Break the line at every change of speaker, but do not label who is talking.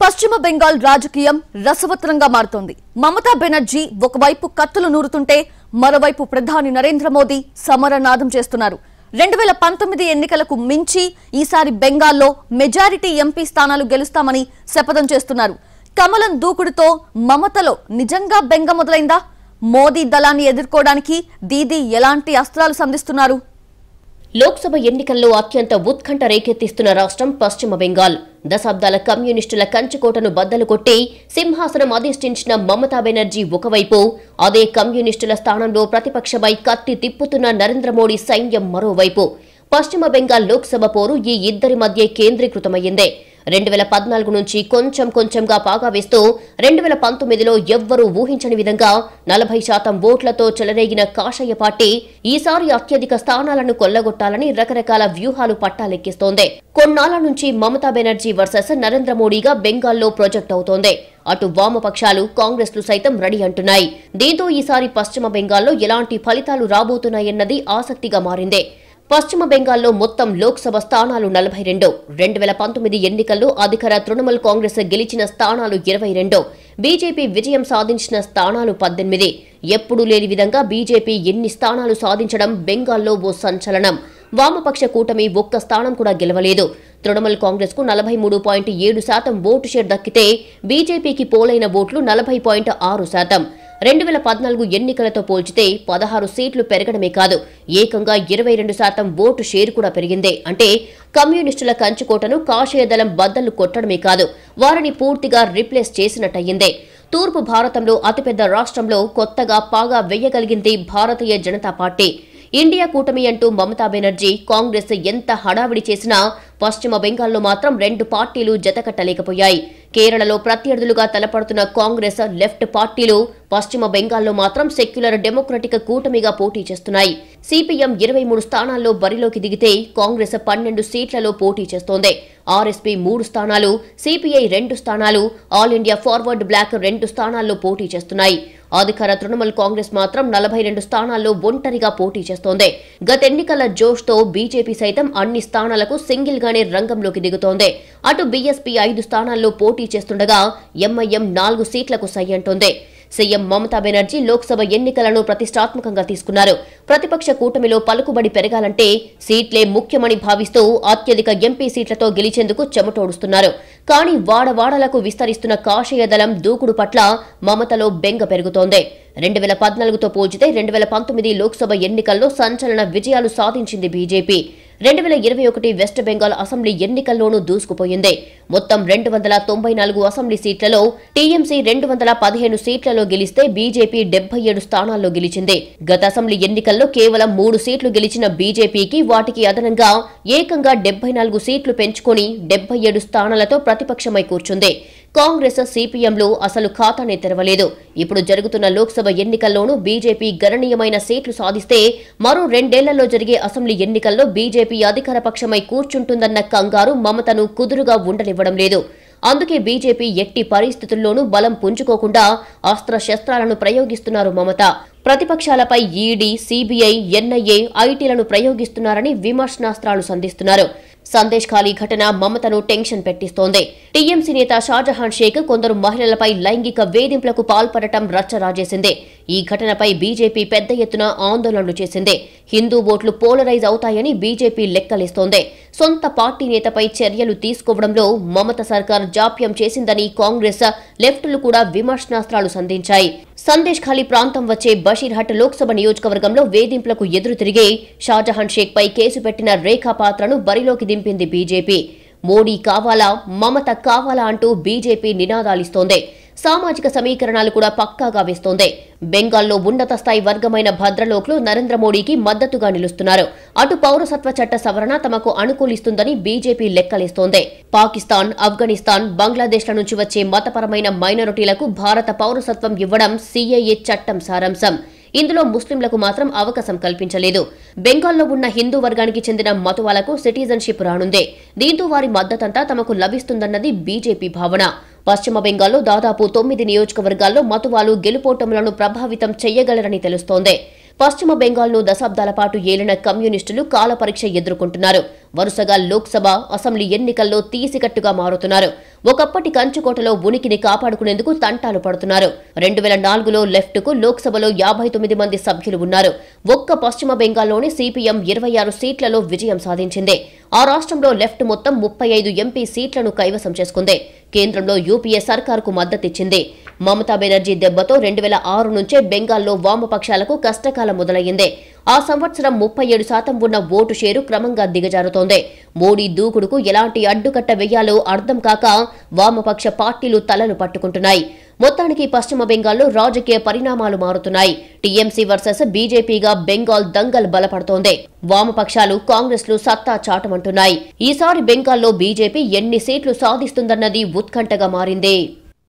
పశ్చిమ బెంగాల్ రాజకీయం రసవత్తరంగా మారుతోంది మమతా బెనర్జీ ఒకవైపు కత్తులు నూరుతుంటే మరోవైపు ప్రధాని నరేంద్ర మోదీ సమరనాదం చేస్తున్నారు రెండు వేల పంతొమ్మిది ఎన్నికలకు మించి ఈసారి బెంగాల్లో మెజారిటీ ఎంపీ స్థానాలు గెలుస్తామని శపథం చేస్తున్నారు కమలం దూకుడుతో మమతలో నిజంగా బెంగ మొదలైందా మోదీ దళాన్ని ఎదుర్కోవడానికి దీదీ ఎలాంటి అస్త్రాలు సంధిస్తున్నారు
లోక్సభ ఎన్నికల్లో అత్యంత ఉత్కంఠ రేకెత్తిస్తున్న రాష్ట్రం పశ్చిమ బెంగాల్ దశాబ్దాల కమ్యూనిస్టుల కంచుకోటను బద్దలు కొట్టి సింహాసనం అధిష్ఠించిన మమతా బెనర్జీ ఒకవైపు అదే కమ్యూనిస్టుల స్థానంలో ప్రతిపక్షమై కత్తి తిప్పుతున్న నరేంద్ర మోడీ సైన్యం మరోవైపు పశ్చిమ బెంగాల్ లోక్సభ పోరు ఈ ఇద్దరి మధ్య కేంద్రీకృతమయ్యిందే రెండు వేల పద్నాలుగు నుంచి కొంచెం కొంచెంగా పాగా వేస్తూ రెండు వేల పంతొమ్మిదిలో ఎవ్వరూ ఊహించని విధంగా నలభై శాతం ఓట్లతో చెలరేగిన కాషాయ పార్టీ ఈసారి అత్యధిక స్థానాలను కొల్లగొట్టాలని రకరకాల వ్యూహాలు పట్టాలెక్కిస్తోంది కొన్నాళ్ల నుంచి మమతా బెనర్జీ వర్సెస్ నరేంద్ర మోడీగా బెంగాల్లో ప్రాజెక్ట్ అవుతోంది అటు వామపక్షాలు కాంగ్రెస్లు సైతం రెడీ అంటున్నాయి దీంతో ఈసారి పశ్చిమ బెంగాల్లో ఎలాంటి ఫలితాలు రాబోతున్నాయన్నది ఆసక్తిగా మారింది పశ్చిమ బెంగాల్లో మొత్తం లోక్సభ స్థానాలు నలభై రెండు రెండు వేల పంతొమ్మిది ఎన్నికల్లో అధికార తృణమూల్ కాంగ్రెస్ గెలిచిన స్థానాలు ఇరవై రెండు బీజేపీ విజయం సాధించిన స్థానాలు పద్దెనిమిది ఎప్పుడూ లేని విధంగా బీజేపీ ఎన్ని స్థానాలు సాధించడం బెంగాల్లో ఓ సంచలనం వామపక్ష కూటమి ఒక్క స్థానం కూడా గెలవలేదు తృణమూల్ కాంగ్రెస్ కు నలభై మూడు పాయింట్ ఏడు శాతం ఓటు షేర్ దక్కితే బీజేపీకి పోలైన ఓట్లు నలభై పాయింట్ ఆరు శాతం రెండు వేల పద్నాలుగు ఎన్నికలతో పోల్చితే పదహారు సీట్లు పెరగడమే కాదు ఏకంగా ఇరవై రెండు శాతం ఓటు షేర్ కూడా పెరిగిందే అంటే కమ్యూనిస్టుల కంచుకోటను కాషాయ దళం బద్దలు కొట్టడమే కాదు వారిని పూర్తిగా రిప్లేస్ చేసినట్టయిందే తూర్పు భారతంలో అతిపెద్ద రాష్ట్రంలో కొత్తగా పాగా వెయ్యగలిగింది భారతీయ జనతా పార్టీ ఇండియా కూటమి అంటూ మమతా బెనర్జీ కాంగ్రెస్ ఎంత హడావిడి చేసినా పశ్చిమ బెంగాల్లో మాత్రం రెండు పార్టీలు జతకట్టలేకపోయాయి కేరళలో ప్రత్యర్థులుగా తలపడుతున్న కాంగ్రెస్ లెఫ్ట్ పార్టీలు పశ్చిమ బెంగాల్లో మాత్రం సెక్యులర్ డెమోక్రటిక్ కూటమిగా పోటీ చేస్తున్నాయి సిపిఎం ఇరవై మూడు స్థానాల్లో బరిలోకి దిగితే కాంగ్రెస్ పన్నెండు సీట్లలో పోటీ చేస్తోంది ఆర్ఎస్పీ మూడు స్థానాలు సిపిఐ రెండు స్థానాలు ఆల్ ఇండియా ఫార్వర్డ్ బ్లాక్ రెండు స్థానాల్లో పోటీ చేస్తున్నాయి అధికార తృణమూల్ కాంగ్రెస్ మాత్రం నలభై రెండు స్థానాల్లో ఒంటరిగా పోటీ చేస్తోంది గత ఎన్నికల జోష్తో బీజేపీ సైతం అన్ని స్థానాలకు సింగిల్ గానే రంగంలోకి దిగుతోంది అటు బీఎస్పీ ఐదు స్థానాల్లో పోటీ చేస్తుండగా ఎంఐఎం నాలుగు సీట్లకు సై అంటోంది సీఎం మమతా బెనర్జీ లోక్సభ ఎన్నికలను ప్రతిష్టాత్మకంగా తీసుకున్నారు ప్రతిపక్ష కూటమిలో పలుకుబడి పెరగాలంటే సీట్లే ముఖ్యమని భావిస్తూ అత్యధిక ఎంపీ సీట్లతో గెలిచేందుకు చెమటోడుస్తున్నారు కానీ వాడవాడలకు విస్తరిస్తున్న కాషాయ దళం దూకుడు పట్ల మమతలో బెంగ పెరుగుతోంది రెండు వేల పద్నాలుగుతో పోల్చితే రెండు వేల పంతొమ్మిది లోక్సభ ఎన్నికల్లో సంచలన విజయాలు సాధించింది బీజేపీ రెండు వేల ఇరవై ఒకటి వెస్ట్ బెంగాల్ అసెంబ్లీ ఎన్నికల్లోనూ దూసుకుపోయింది మొత్తం రెండు వందల తొంభై నాలుగు అసెంబ్లీ సీట్లలో టీఎంసీ రెండు వందల పదిహేను సీట్లలో గెలిస్తే బీజేపీ డెబ్బై ఏడు స్థానాల్లో గెలిచింది గత అసెంబ్లీ ఎన్నికల్లో కేవలం మూడు సీట్లు గెలిచిన బీజేపీకి వాటికి అదనంగా ఏకంగా డెబ్బై నాలుగు సీట్లు పెంచుకొని డెబ్బై ఏడు స్థానాలతో ప్రతిపక్షమై కూర్చుంది కాంగ్రెస్ సిపిఎంలు అసలు ఖాతానే తెరవలేదు ఇప్పుడు జరుగుతున్న లోక్సభ ఎన్నికల్లోనూ బీజేపీ గణనీయమైన సీట్లు సాధిస్తే మరో రెండేళ్లలో జరిగే అసెంబ్లీ ఎన్నికల్లో బీజేపీ అధికార పక్షమై కూర్చుంటుందన్న కంగారు మమతను కుదురుగా ఉండనివ్వడం లేదు అందుకే బీజేపీ ఎట్టి పరిస్థితుల్లోనూ బలం పుంజుకోకుండా అస్త్రశస్త్రాలను ప్రయోగిస్తున్నారు మమత ప్రతిపక్షాలపై ఈడీ సీబీఐ ఎన్ఐఏ ఐటీలను ప్రయోగిస్తున్నారని విమర్శనాస్త్రాలు సంధిస్తున్నారు సందేశ్ ఖాళీ ఘటన మమతను టెన్షన్ పెట్టిస్తోంది టీఎంసీ నేత షాజహాన్ షేక్ కొందరు మహిళలపై లైంగిక వేధింపులకు పాల్పడటం రచ్చరాజేసింది ఈ ఘటనపై బీజేపీ పెద్ద ఎత్తున ఆందోళనలు చేసింది హిందూ ఓట్లు పోలరైజ్ అవుతాయని బీజేపీ లెక్కలేస్తోంది సొంత పార్టీ నేతపై చర్యలు తీసుకోవడంలో మమత సర్కార్ జాప్యం చేసిందని కాంగ్రెస్ లెఫ్టులు కూడా విమర్శనాస్త్రాలు సంధించాయి సందేశ్ ఖాళీ ప్రాంతం వచ్చే బషీర్హట్ లోక్సభ నియోజకవర్గంలో వేధింపులకు ఎదురు తిరిగి షాజహాన్ షేక్ పై కేసు పెట్టిన రేఖా పాత్రను బరిలోకి దింపింది బీజేపీ మోడీ కావాలా మమత కావాలా అంటూ బీజేపీ నినాదాలిస్తోంది సామాజిక సమీకరణాలు కూడా పక్కాగా వేస్తోంది బెంగాల్లో ఉన్నత స్థాయి వర్గమైన భద్రలోకులు నరేంద్ర మోడీకి మద్దతుగా నిలుస్తున్నారు అటు పౌరసత్వ చట్ట సవరణ తమకు అనుకూలిస్తుందని బీజేపీ లెక్కలేస్తోంది పాకిస్తాన్ ఆఫ్ఘనిస్తాన్ బంగ్లాదేశ్ల నుంచి వచ్చే మతపరమైన మైనారిటీలకు భారత పౌరసత్వం ఇవ్వడం సీఏఏ చట్టం సారాంశం ఇందులో ముస్లింలకు మాత్రం అవకాశం కల్పించలేదు బెంగాల్లో ఉన్న హిందూ వర్గానికి చెందిన మతువాలకు సిటిజన్షిప్ రానుంది దీంతో వారి మద్దతంతా తమకు లభిస్తుందన్నది బీజేపీ భావన పశ్చిమ బెంగాల్లో దాదాపు తొమ్మిది నియోజకవర్గాల్లో మతువాలు గెలుపోటములను ప్రభావితం చెయ్యగలరని తెలుస్తోంది పశ్చిమ బెంగాల్ను దశాబ్దాల పాటు ఏలిన కమ్యూనిస్టులు కాల పరీక్ష ఎదుర్కొంటున్నారు వరుసగా లోక్సభ అసెంబ్లీ ఎన్నికల్లో తీసికట్టుగా మారుతున్నారు ఒకప్పటి కంచుకోటలో ఉనికిని కాపాడుకునేందుకు తంటాలు పడుతున్నారు రెండు వేల నాలుగులో లెఫ్ట్ కు లోక్సభలో యాభై తొమ్మిది మంది సభ్యులు ఉన్నారు ఒక్క పశ్చిమ బెంగాల్లోని సిపిఎం ఇరవై ఆరు సీట్లలో విజయం సాధించింది ఆ రాష్ట్రంలో లెఫ్ట్ మొత్తం ముప్పై ఐదు ఎంపీ సీట్లను కైవసం చేసుకుంది కేంద్రంలో యూపీఏ సర్కారుకు మద్దతిచ్చింది మమతా బెనర్జీ దెబ్బతో రెండు వేల ఆరు నుంచే బెంగాల్లో వామపక్షాలకు కష్టకాలం మొదలయ్యింది ఆ సంవత్సరం ముప్పై ఏడు శాతం ఉన్న ఓటు షేరు క్రమంగా దిగజారుతోంది మోడీ దూకుడుకు ఎలాంటి అడ్డుకట్ట వెయ్యాలో అర్థం కాక వామపక్ష పార్టీలు తలలు పట్టుకుంటున్నాయి మొత్తానికి పశ్చిమ బెంగాల్లో రాజకీయ పరిణామాలు మారుతున్నాయి టీఎంసీ వర్సెస్ బీజేపీగా బెంగాల్ దంగల్ బలపడుతోంది వామపక్షాలు కాంగ్రెస్లు సత్తా చాటమంటున్నాయి ఈసారి బెంగాల్లో బీజేపీ ఎన్ని సీట్లు సాధిస్తుందన్నది ఉత్కంఠగా మారింది